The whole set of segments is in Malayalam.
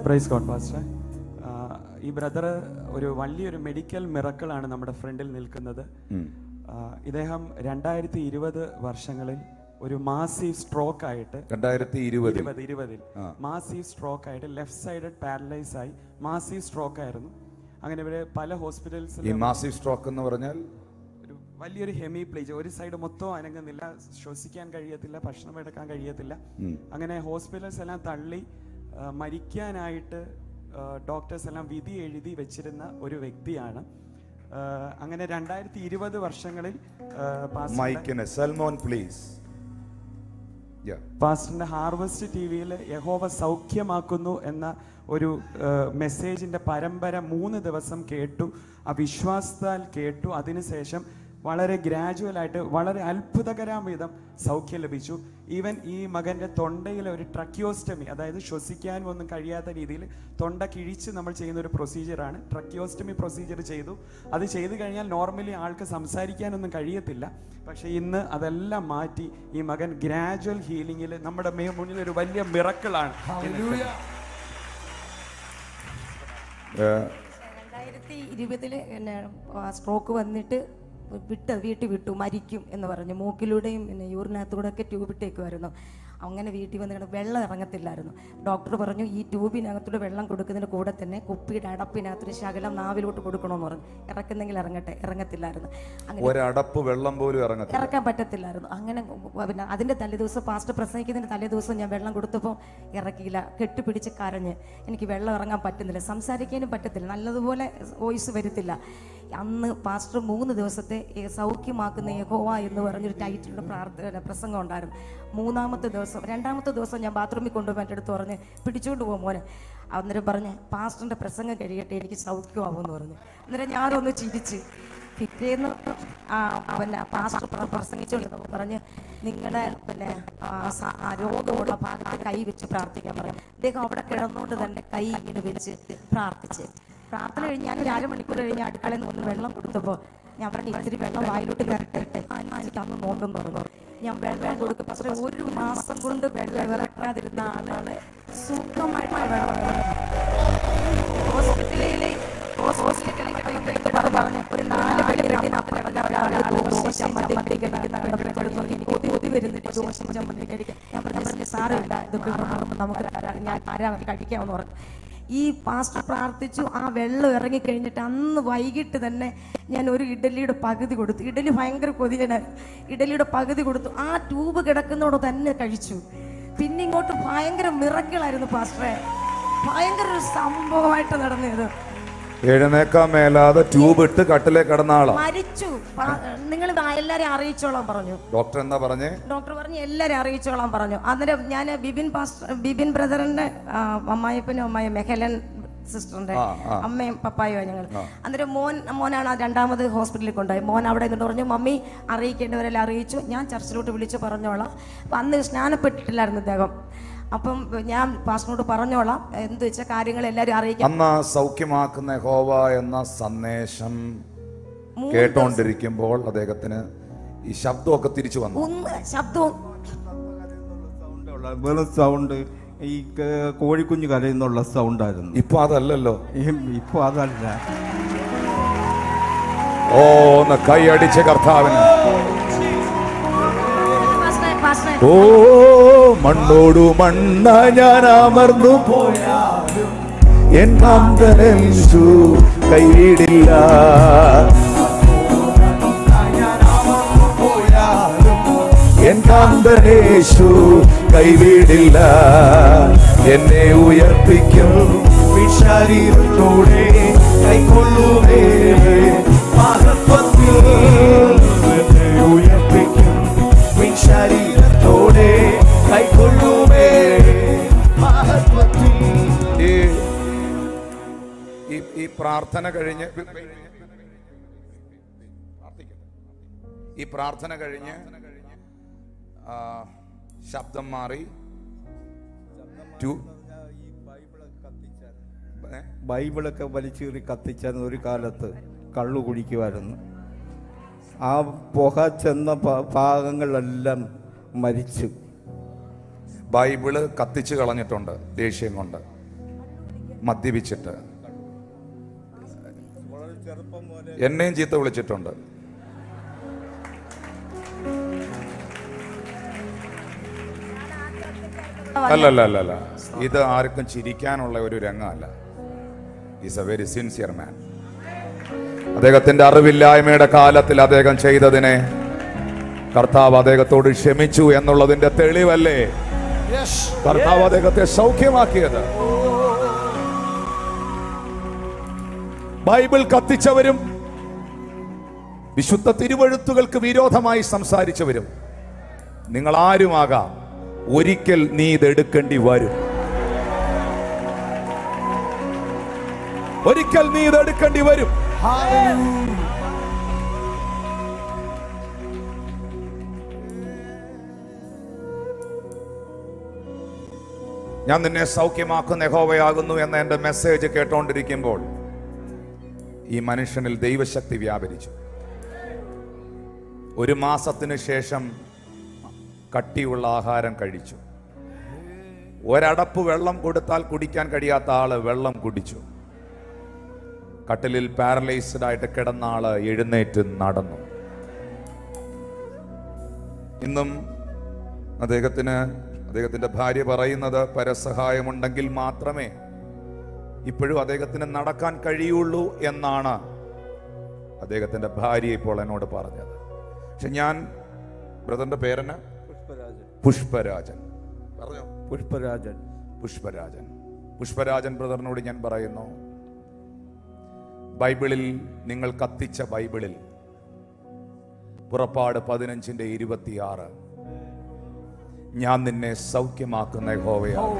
പ്രൈസ് ഗോഡ് പാസ്റ്റർ ഈ ബ്രദർ ഒരു വലിയൊരു മെഡിക്കൽ മിറക്കിളാണ് നമ്മുടെ ഫ്രണ്ടിൽ നിൽക്കുന്നത് ആ, ഇദ്ദേഹം രണ്ടായിരത്തി ഇരുപത് വർഷങ്ങളിൽ ഒരു മാസീവ് സ്ട്രോക്ക് ആയിട്ട് രണ്ടായിരത്തി ഇരുപതിൽ ഇരുപത് ഇരുപതിൽ മാസീവ് സ്ട്രോക്ക് ആയിട്ട് ലെഫ്റ്റ് സൈഡഡ് പാരലൈസ് ആയി മാസീവ് സ്ട്രോക്ക് ആയിരുന്നു അങ്ങനെ ഇവര് പല ഹോസ്പിറ്റൽസിൽ ഈ മാസീവ് സ്ട്രോക്ക് എന്ന് പറഞ്ഞാൽ ഒരു വലിയൊരു ഹെമി പ്ലേജ് ഒരു സൈഡ് മൊത്തം അനങ്ങുന്നില്ല ശ്വസിക്കാൻ കഴിയത്തില്ല ഭക്ഷണം എടുക്കാൻ കഴിയത്തില്ല അങ്ങനെ ഹോസ്പിറ്റൽസ് എല്ലാം തള്ളി ആ, മരിക്കാനായിട്ട് ഡോക്ടേഴ്സ് എല്ലാം വിധി എഴുതി വെച്ചിരുന്ന ഒരു വ്യക്തിയാണ് ആ, അങ്ങനെ രണ്ടായിരത്തി ഇരുപത് വർഷങ്ങളിൽ ആ, പാസ്റ്ററുടെ- മൈക്കിന് സൽമോൻ പ്ലീസ് പാസ്റ്ററിന്റെ ഹാർവസ്റ്റ് ടി വിയിൽ യഹോവ സൗഖ്യമാക്കുന്നു എന്ന ഒരു മെസ്സേജിന്റെ പരമ്പര മൂന്ന് ദിവസം കേട്ടു ആ വിശ്വാസത്താൽ കേട്ടു അതിനുശേഷം വളരെ ഗ്രാജുവൽ ആയിട്ട് വളരെ അത്ഭുതകരം വിധം സൗഖ്യം ലഭിച്ചു ഈവൻ ഈ മകന്റെ തൊണ്ടയിൽ ഒരു ട്രക്യോസ്റ്റമി അതായത് ശ്വസിക്കാനും ഒന്നും കഴിയാത്ത രീതിയിൽ തൊണ്ട കിഴിച്ച് നമ്മൾ ചെയ്യുന്ന ഒരു പ്രൊസീജിയറാണ് ട്രക്യോസ്റ്റമി പ്രൊസീജിയർ ചെയ്തു അത് ചെയ്തു കഴിഞ്ഞാൽ നോർമലി ആൾക്ക് സംസാരിക്കാനൊന്നും കഴിയത്തില്ല പക്ഷേ ഇന്ന് അതെല്ലാം മാറ്റി ഈ മകൻ ഗ്രാജുവൽ ഹീലിംഗിൽ നമ്മുടെ മേ മുന്നിൽ ഒരു വലിയ മിറക്കിളാണ് രണ്ടായിരത്തി ഇരുപതില് പിന്നെ സ്ട്രോക്ക് വന്നിട്ട് വിട്ട് വീട്ടിൽ വിട്ടു മരിക്കും എന്ന് പറഞ്ഞു മൂക്കിലൂടെയും പിന്നെ യൂറിനകത്തൂടെ ഒക്കെ ട്യൂബ് ഇട്ടേക്കുമായിരുന്നു അങ്ങനെ വീട്ടിൽ വന്നിട്ട് വെള്ളം ഇറങ്ങത്തില്ലായിരുന്നു ഡോക്ടർ പറഞ്ഞു ഈ ട്യൂബിനകത്തൂടെ വെള്ളം കൊടുക്കുന്നതിന് കൂടെ തന്നെ കുപ്പിയുടെ അടപ്പിനകത്തൊരു ശകലം നാവിലോട്ട് കൊടുക്കണമെന്ന് പറഞ്ഞു ഇറക്കുന്നെങ്കിൽ ഇറങ്ങട്ടെ ഇറങ്ങത്തില്ലായിരുന്നു അങ്ങനെ ഒരടപ്പ് വെള്ളം പോലും ഇറങ്ങത്തില്ല ഇറക്കാൻ പറ്റത്തില്ലായിരുന്നു അങ്ങനെ പിന്നെ അതിൻ്റെ തലേദിവസം പാസ്റ്റ് പ്രസംഗിക്കുന്നതിന് തലേദിവസം ഞാൻ വെള്ളം കൊടുത്തപ്പോൾ ഇറക്കിയില്ല കെട്ടിപ്പിടിച്ച് കരഞ്ഞ് എനിക്ക് വെള്ളം ഇറങ്ങാൻ പറ്റുന്നില്ല സംസാരിക്കാനും പറ്റത്തില്ല നല്ലതുപോലെ വോയിസ് വരത്തില്ല അന്ന് പാസ്റ്റർ മൂന്ന് ദിവസത്തെ ഏ, സൗഖ്യമാക്കുന്ന യഹോവ എന്ന് പറഞ്ഞൊരു ടൈറ്റിലുള്ള പ്രാർത്ഥന പ്രസംഗം ഉണ്ടായിരുന്നു മൂന്നാമത്തെ ദിവസം രണ്ടാമത്തെ ദിവസം ഞാൻ ബാത്റൂമിൽ കൊണ്ടുപോയി എൻ്റെ അടുത്ത് പറഞ്ഞ് പിടിച്ചുകൊണ്ട് പോകും മോനെ അന്നേരം പറഞ്ഞ് പാസ്റ്ററിൻ്റെ പ്രസംഗം കഴിയട്ടെ എനിക്ക് സൗഖ്യമാവുമെന്ന് പറഞ്ഞു അന്നേരം ഞാനൊന്ന് ചിരിച്ച് പിറ്റേന്ന് ആ പിന്നെ പാസ്റ്റർ പ്ര- പ്രസംഗിച്ചുകൊണ്ടിരുന്നപ്പോൾ പറഞ്ഞ് നിങ്ങളുടെ പിന്നെ ആ സ- ആ രോഗമുള്ള ഭാഗത്ത് കൈ വെച്ച് പ്രാർത്ഥിക്കാൻ പറഞ്ഞു അദ്ദേഹം അവിടെ കിടന്നുകൊണ്ട് തന്നെ കൈ ഇങ്ങനെ വെച്ച് പ്രാർത്ഥിച്ച് പ്രാർത്ഥന കഴിഞ്ഞ് ഞാൻ ഒരു അരമണിക്കൂർ കഴിഞ്ഞ് അടുക്കളയിൽ നിന്ന് വന്ന് വെള്ളം കൊടുത്തപ്പോൾ ഞാൻ പറഞ്ഞു ഇത്തിരി വെള്ളം വായിലോട്ട് കരട്ടെ എന്നിട്ട് അന്ന് നോക്കുന്നു പറഞ്ഞു ഞാൻ വെള്ളം കൊടുക്കും പക്ഷേ ഒരു മാസം കൊണ്ട് വെള്ളം ഇറക്കാതിരുന്ന ആളാണ് സുഖമായിട്ട് വെള്ളം ഹോസ്പിറ്റലിലെ ഹോസ്പിറ്റലിൽ പറഞ്ഞു ഒരു നാല് പേരിനകത്ത് കിടന്ന ഒരാള് ദോശ ചമ്മന്തി കഴിക്കുന്ന കണ്ടപ്പോഴത്തേക്കും എനിക്ക് കൊതി കൊതി വരുന്നില്ല ദോശ ചമ്മന്തി കഴിക്കാൻ ഞാൻ പറഞ്ഞു സാരമില്ല ഇതൊക്കെ കാണുമ്പോൾ നമുക്ക് തരാം. ഞാൻ ആരാ കഴിക്കാമെന്ന് പറഞ്ഞു ഈ പാസ്റ്റർ പ്രാർത്ഥിച്ചു ആ വെള്ളം ഇറങ്ങി കഴിഞ്ഞിട്ട് അന്ന് വൈകിട്ട് തന്നെ ഞാൻ ഒരു ഇഡലിയുടെ പകുതി കൊടുത്തു ഇഡലി ഭയങ്കര കൊതിയനായിരുന്നു ഇഡലിയുടെ പകുതി കൊടുത്തു ആ ട്യൂബ് കിടക്കുന്നതോട് തന്നെ കഴിച്ചു പിന്നെ ഇങ്ങോട്ട് ഭയങ്കര മിറക്കിളായിരുന്നു പാസ്റ്ററെ ഭയങ്കര ഒരു സംഭവമായിട്ട് നടന്നത് എഴുന്നേക്കാൻ മേലാതെ ട്യൂബ് ഇട്ട് കട്ടിലേ കിടന്ന ആളാ മരിച്ചു നിങ്ങൾ എല്ലാരെയും അറിയിച്ചോളാം പറഞ്ഞു ഡോക്ടർ എന്താ പറഞ്ഞേ ഡോക്ടർ പറഞ്ഞു എല്ലാരെയും അറിയിച്ചോളാം പറഞ്ഞു അന്നേരം ഞാൻ ബിബിൻ പാസ്റ്റർ ബിബിൻ ബ്രദറിന്റെ ആ, അമ്മായിപ്പനും അമ്മായി മെഹലൻ സിസ്റ്ററിന്റെ ആ, ആ. അമ്മയും പപ്പായോ ഞങ്ങൾ അന്നേരം മോൻ മോനാണ് ആ രണ്ടാമത് ഹോസ്പിറ്റലിൽ കൊണ്ടുപോയി മോൻ അവിടെ നിന്നിട്ട് പറഞ്ഞു മമ്മി അറിയിക്കേണ്ടവരെല്ലാം അറിയിച്ചു ഞാൻ ചർച്ചിലോട്ട് വിളിച്ച് പറഞ്ഞോളാം അപ്പം അന്ന് സ്നാനപ്പെട്ടിട്ടില്ലായിരുന്നു ഇദ്ദേഹം അപ്പം ഞാൻ പാസ്റ്ററിനോട് പറഞ്ഞോളാം എന്ത് വെച്ചാൽ കാര്യങ്ങൾ എല്ലാവരും അറിയിക്കാം അന്ന് സൗഖ്യമാക്കുന്ന ഹോവ എന്ന സന്ദേശം കേട്ടോണ്ടിരിക്കുമ്പോൾ അദ്ദേഹത്തിന് ഈ ശബ്ദമൊക്കെ തിരിച്ചു വന്നു ഒന്ന് ശബ്ദവും സൗണ്ടുള്ള വെറും സൗണ്ട് ഈ ക- കോഴിക്കുഞ്ഞ് കരയുന്നുള്ള സൗണ്ടായിരുന്നു ഇപ്പൊ അതല്ലല്ലോ ഇപ്പൊ അതല്ല ഓ ഒന്ന് കൈയടിച്ച് കർത്താവിന് പാസ്റ്ററെ, പാസ്റ്ററെ, ഓ മണ്ണോടു മണ്ണ ഞാൻ അമർന്നു പോയാലും എൻ കാന്തനേശു കൈവിടില്ല എൻ കാന്തനേശു കൈവിടില്ല എന്നെ ഉയർപ്പിക്കും ശരീരത്തോടെ കൈക്കൊള്ളുവേ മഹത്വത്തിൽ എന്നെ ഉയർപ്പിക്കും ശരീരത്തോടെ കൈക്കൊള്ളുമേ മഹത്വത്തിൽ ഈ- ഈ- ഈ പ്രാർത്ഥന കഴിഞ്ഞ് ഈ പ്രാർത്ഥന കഴിഞ്ഞ് ആ, ശബ്ദം മാറി ടു- ഏ? ബൈബിളൊക്കെ വലിച്ചീറി കത്തിച്ചെന്ന ഒരു കാലത്ത് കള്ളു കുടിക്കുമായിരുന്നു ആ പുക ചെന്ന ഭ- ഭാഗങ്ങളെല്ലാം മരിച്ചു ബൈബിള് കത്തിച്ചു കളഞ്ഞിട്ടുണ്ട് ദേഷ്യം കൊണ്ട് മദ്യപിച്ചിട്ട് എന്നെയും ചീത്ത വിളിച്ചിട്ടുണ്ട് അല്ലല്ല അല്ല അല്ല ഇത് ആർക്കും ചിരിക്കാനുള്ള ഒരു രംഗമല്ല is a very sincere man അദ്ദേഹത്തിന്റെ അറിവില്ലായ്മയുടെ കാലത്തിൽ അദ്ദേഹം ചെയ്തതിനെ കർത്താവ് അദ്ദേഹത്തോട് ക്ഷമിച്ചു എന്നുള്ളതിന്റെ തെളിവല്ലേ കർത്താവ് അദ്ദേഹത്തെ സൗഖ്യമാക്കിയത് ബൈബിൾ കത്തിച്ചവരും വിശുദ്ധ തിരുവഴുത്തുകൾക്ക് വിരോധമായി സംസാരിച്ചവരും നിങ്ങൾ ആരുമാകാം ഒരിക്കൽ നീ ഇതെടുക്കേണ്ടി വരും ഒരിക്കൽ നീ ഇതെടുക്കേണ്ടി വരും ഞാൻ നിന്നെ സൗഖ്യമാക്കുന്ന യഹോവയാകുന്നു എന്ന എന്റെ മെസ്സേജ് കേട്ടോണ്ടിരിക്കുമ്പോൾ ഈ മനുഷ്യനിൽ ദൈവശക്തി വ്യാപരിച്ചു ഒരു മാസത്തിന് ശേഷം കട്ടിയുള്ള ആഹാരം കഴിച്ചു ഒരടപ്പ് വെള്ളം കൊടുത്താൽ കുടിക്കാൻ കഴിയാത്ത ആള് വെള്ളം കുടിച്ചു കട്ടിലിൽ പാരലൈസ്ഡ് ആയിട്ട് കിടന്ന ആള് എഴുന്നേറ്റ് നടന്നു ഇന്നും അദ്ദേഹത്തിന് അദ്ദേഹത്തിന്റെ ഭാര്യ പറയുന്നത് പരസഹായമുണ്ടെങ്കിൽ മാത്രമേ ഇപ്പോഴും അദ്ദേഹത്തിന് നടക്കാൻ കഴിയുള്ളൂ എന്നാണ് അദ്ദേഹത്തിന്റെ ഭാര്യ ഇപ്പോൾ എന്നോട് പറഞ്ഞത് പക്ഷെ ഞാൻ ബ്രദറിന്റെ പേരന് പുഷ്പരാജൻ പുഷ്പരാജൻ പറഞ്ഞോ പുഷ്പരാജൻ പുഷ്പരാജൻ പുഷ്പരാജൻ ബ്രദറിനോട് ഞാൻ പറയുന്നു ബൈബിളിൽ നിങ്ങൾ കത്തിച്ച ബൈബിളിൽ പുറപ്പാട് പതിനഞ്ചിന്റെ ഇരുപത്തിയാറ് ഞാൻ നിന്നെ സൗഖ്യമാക്കുന്ന യഹോവയാണ്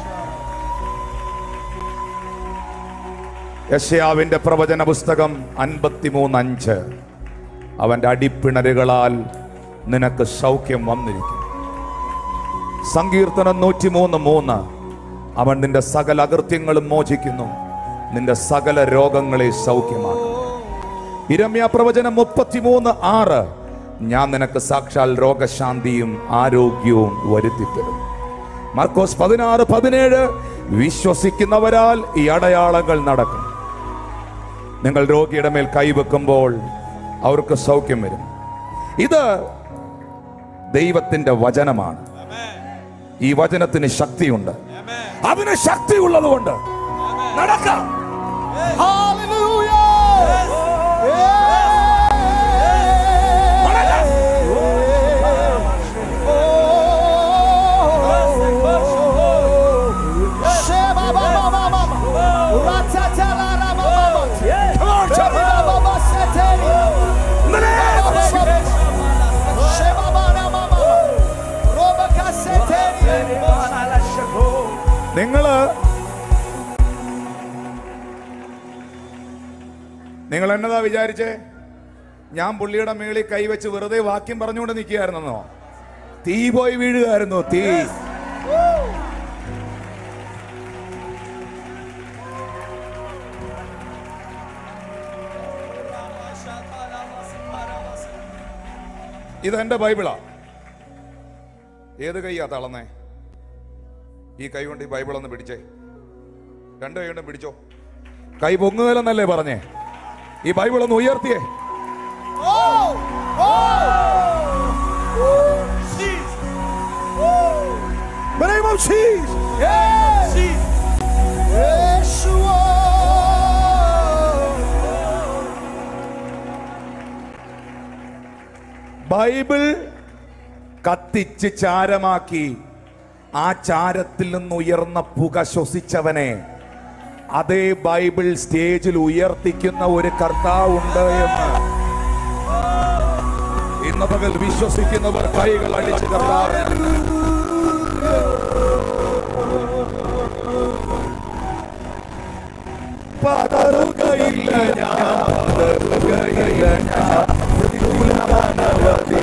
യശയാവിന്റെ പ്രവചന പുസ്തകം അൻപത്തിമൂന്ന് അഞ്ച് അവന്റെ അടിപ്പിണരുകളാൽ നിനക്ക് സൗഖ്യം വന്നിരിക്കും സങ്കീർത്തനം നൂറ്റിമൂന്ന് മൂന്ന് അവൻ നിന്റെ സകല അകൃത്യങ്ങളും മോചിക്കുന്നു നിന്റെ സകല രോഗങ്ങളെ സൗഖ്യമാക്കും ഇരമ്യ പ്രവചനം മുപ്പത്തിമൂന്ന് ആറ് ഞാൻ നിനക്ക് സാക്ഷാൽ രോഗശാന്തിയും ആരോഗ്യവും വരുത്തിത്തരും മർക്കോസ് പതിനാറ് പതിനേഴ് വിശ്വസിക്കുന്നവരാൽ ഈ അടയാളങ്ങൾ നടക്കും നിങ്ങൾ രോഗിയുടെ മേൽ കൈവെക്കുമ്പോൾ അവർക്ക് സൗഖ്യം വരും ഇത് ദൈവത്തിന്റെ വചനമാണ് ഈ വചനത്തിന് ശക്തിയുണ്ട് അതിന് ശക്തിയുള്ളത് കൊണ്ട് നടക്കാം നിങ്ങള് നിങ്ങൾ എന്നതാ വിചാരിച്ചേ ഞാൻ പുള്ളിയുടെ മേളിൽ കൈവച്ച് വെറുതെ വാക്യം പറഞ്ഞുകൊണ്ട് നിൽക്കുകയായിരുന്നോ തീ പോയി വീഴുകയായിരുന്നു തീ ഇതെന്റെ ബൈബിളാ ഏത് കൈയാ തളന്നേ ഈ കൈ കൊണ്ട് ഈ ബൈബിൾ ഒന്ന് പിടിച്ചേ രണ്ട് കൈ കൊണ്ടും പിടിച്ചോ കൈ പൊങ്ങുകലെന്നല്ലേ പറഞ്ഞേ ഈ ബൈബിൾ ഒന്ന് ഉയർത്തിയേ The name of Jesus. Bible കത്തിച്ച് ചാരമാക്കി ആ ചാരത്തിൽ നിന്ന് ഉയർന്ന പുക ശ്വസിച്ചവനെ അതേ ബൈബിൾ സ്റ്റേജിൽ ഉയർത്തിക്കുന്ന ഒരു കർത്താവുണ്ട് എന്ന് ഇന്ന് പകൽ വിശ്വസിക്കുന്നവർ കൈകൾ അടിച്ച് കർത്താവ് പതറുകയില്ല ഞാൻ പതറുകയില്ല ഞാൻ പ്രതികൂലമാനവധി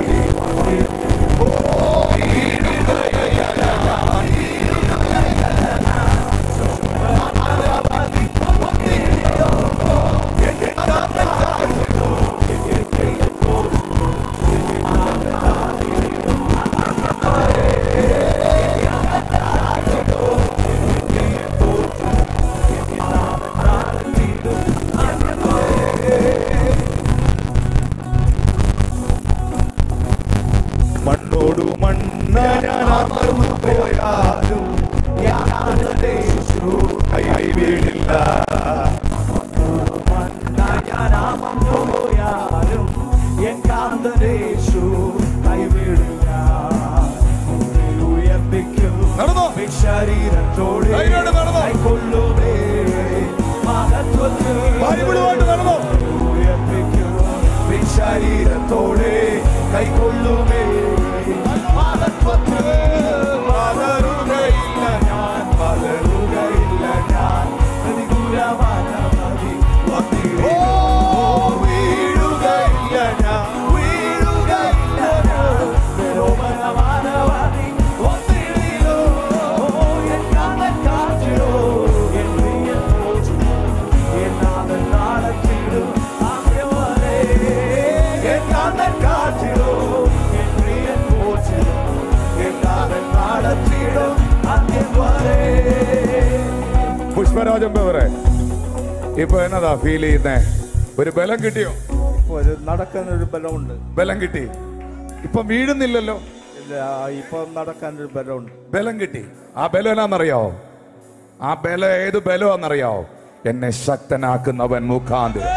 മറന്നുപോയാലും എൻ കാന്തദേശു കൈവിടില്ല ഉയർപ്പിക്കും നടന്നോ ശരീരത്തോടെ ധൈര്യമായിട്ട് നടന്നോ? കൈക്കൊള്ളുമേ മഹത്വത്തിൽ ബൈബിളുമായിട്ട് നടന്നോ? ഉയർപ്പിക്കും ശരീരത്തോടെ കൈക്കൊള്ളുമേ മഹത്വത്തിൽ വളരുകയില്ല ഞാൻ വളരുകയില്ല ഞാൻ പ്രതികൂലമാനമതി വന്നിടും. ഓ, വീഴുകയില്ല ഞാൻ വീഴുകയില്ല ഞാൻ നിരോപണമാനമതി വന്നിടും. ഓ, എൻ കാന്തൻ കാറ്റിലോ, എൻ പ്രിയൻ പോറ്റിലോ, എൻ നാഥൻ നടത്തിടും ആദ്യം വരെ. എൻ കാന്തൻ കാറ്റിലോ, എൻ പ്രിയൻ പോറ്റിലോ, എൻ നാഥൻ നടത്തിടും ആദ്യം വരെ പുഷ്പരാജൻ പേവറെ ഇപ്പൊ എന്നതാ ഫീൽ ചെയ്യുന്നേ ഒരു ബലം കിട്ടിയോ ഇപ്പോൾ ഒരു നടക്കാൻ ഒരു ബലമുണ്ട് ബലം കിട്ടി ഇപ്പൊ വീഴുന്നില്ലല്ലോ ഇല്ല ഇപ്പം നടക്കാൻ ഒരു ബലമുണ്ട് ബലം കിട്ടി ആ ബലം എന്നാന്നറിയാവോ ആ ബലം ഏത് ബലമാണെന്നറിയാവോ എന്നെ ശക്തനാക്കുന്നവൻ മുഖാന്തിരം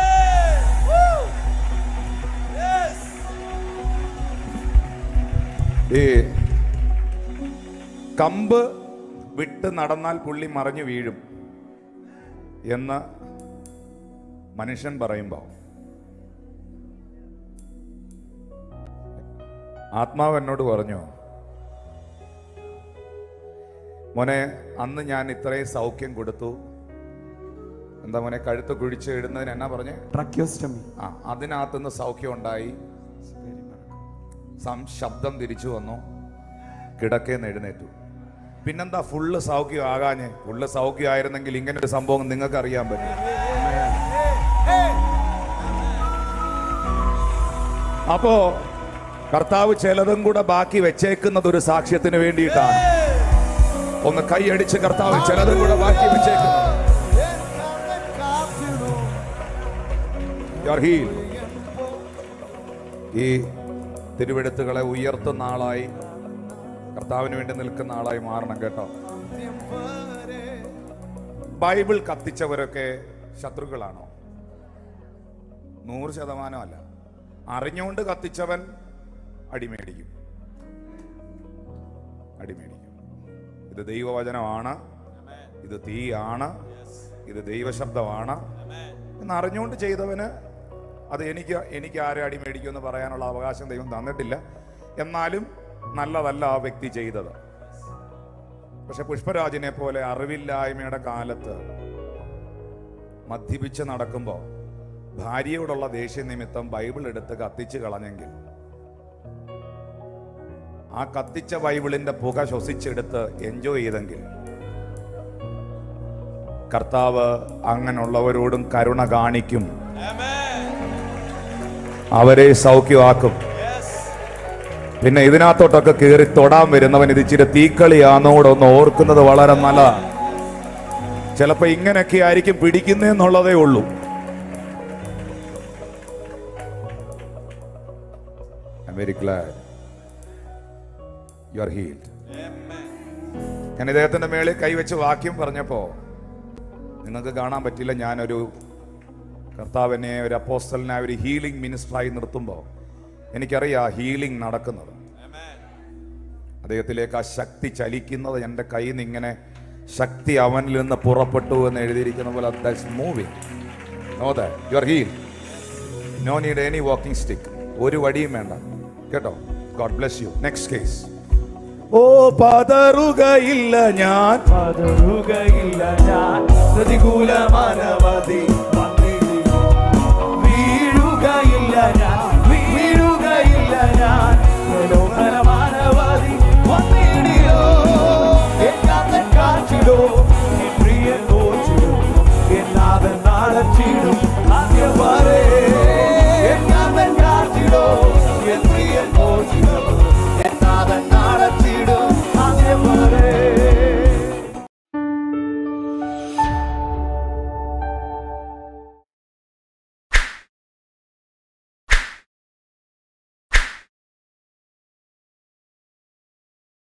ഈ കമ്പ് വിട്ട് നടന്നാൽ പുള്ളി മറിഞ്ഞു വീഴും എന്ന് മനുഷ്യൻ പറയുമ്പോൾ ആത്മാവ് എന്നോട് പറഞ്ഞു മോനെ അന്ന് ഞാൻ ഇത്രയും സൗഖ്യം കൊടുത്തു എന്താ മോനെ കഴുത്ത് കുഴിച്ച് ഇടുന്നതിന് എന്നാ പറഞ്ഞേ ട്രക്യോസ്റ്റമി ആ അതിനകത്തുനിന്ന് സൗഖ്യം ഉണ്ടായി സം ശബ്ദം തിരിച്ചു വന്നു കിടക്കേന്ന് എഴുന്നേറ്റു പിന്നെന്താ ഫുള്ള് സൗഖ്യം ആകാഞ്ഞേ ഫുള്ള് സൗഖ്യം ആയിരുന്നെങ്കിൽ ഇങ്ങനെ ഒരു സംഭവം നിങ്ങൾക്ക് അറിയാൻ പറ്റും അപ്പോ കർത്താവ് ചിലതും കൂടെ ബാക്കി വെച്ചേക്കുന്നത് ഒരു സാക്ഷ്യത്തിന് വേണ്ടിയിട്ടാണ് ഒന്ന് കൈയടിച്ച് കർത്താവ് ചിലതും കൂടെ ബാക്കി വെച്ചേക്കുന്നത് You are healed. ഈ തിരുവെടുത്തുകളെ ഉയർത്തുന്ന ആളായി കർത്താവിന് വേണ്ടി നിൽക്കുന്ന ആളായി മാറണം കേട്ടോ ബൈബിൾ കത്തിച്ചവരൊക്കെ ശത്രുക്കളാണോ നൂറ് ശതമാനമല്ല അറിഞ്ഞുകൊണ്ട് കത്തിച്ചവൻ അടിമേടിക്കും അടിമേടിക്കും ഇത് ദൈവവചനമാണ് ഇത് തീയാണ് ഇത് ദൈവശബ്ദമാണ് എന്ന് അറിഞ്ഞുകൊണ്ട് ചെയ്തവന് അത് എനിക്ക് എനിക്ക് ആരെ അടിമേടിക്കുമെന്ന് പറയാനുള്ള അവകാശം ദൈവം തന്നിട്ടില്ല എന്നാലും നല്ലതല്ല ആ വ്യക്തി ചെയ്തത് പക്ഷെ പുഷ്പരാജിനെ പോലെ അറിവില്ലായ്മയുടെ കാലത്ത് മദ്യപിച്ച് നടക്കുമ്പോൾ ഭാര്യയോടുള്ള ദേഷ്യ നിമിത്തം ബൈബിൾ എടുത്ത് കത്തിച്ച് കളഞ്ഞെങ്കിൽ ആ കത്തിച്ച ബൈബിളിന്റെ പുക ശ്വസിച്ചെടുത്ത് എൻജോയ് ചെയ്തെങ്കിൽ കർത്താവ് അങ്ങനെയുള്ളവരോടും കരുണ കാണിക്കും അവരെ സൗഖ്യമാക്കും പിന്നെ ഇതിനകത്തോട്ടൊക്കെ കയറി തൊടാൻ വരുന്നവൻ ഇത് ഇച്ചിരി തീക്കളിയാന്നോടൊന്ന് ഓർക്കുന്നത് വളരെ നല്ലതാണ് ചിലപ്പോ ഇങ്ങനെയൊക്കെ ആയിരിക്കും പിടിക്കുന്നതെന്നുള്ളതേ ഉള്ളൂ very glad you are healed ഞാൻ ഇദ്ദേഹത്തിന്റെ മേളിൽ കൈവച്ച് വാക്യം പറഞ്ഞപ്പോ നിങ്ങൾക്ക് കാണാൻ പറ്റില്ല ഞാനൊരു കർത്താവിനെ ഒരു അപ്പോസ്റ്റലിനെ ഒരു ഹീലിംഗ് മിനിസ്റ്ററായി നിർത്തുമ്പോൾ എനിക്കറിയാം ഹീലിംഗ് നടക്കുന്നത് അദ്ദേഹത്തിലേക്ക് ആ ശക്തി ചലിക്കുന്നത് എൻ്റെ കയ്യിൽ നിന്ന് ഇങ്ങനെ ശക്തി അവനിൽ നിന്ന് പുറപ്പെട്ടു എന്ന് എഴുതിയിരിക്കുന്ന പോലെ that's moving no that you are heal no need any walking stick ഒരു വടിയും വേണ്ട കേട്ടോ God bless you next case ഓ പതറുകയില്ല ഞാൻ പതറുകയില്ല ഞാൻ പ്രതികൂലമാനവധി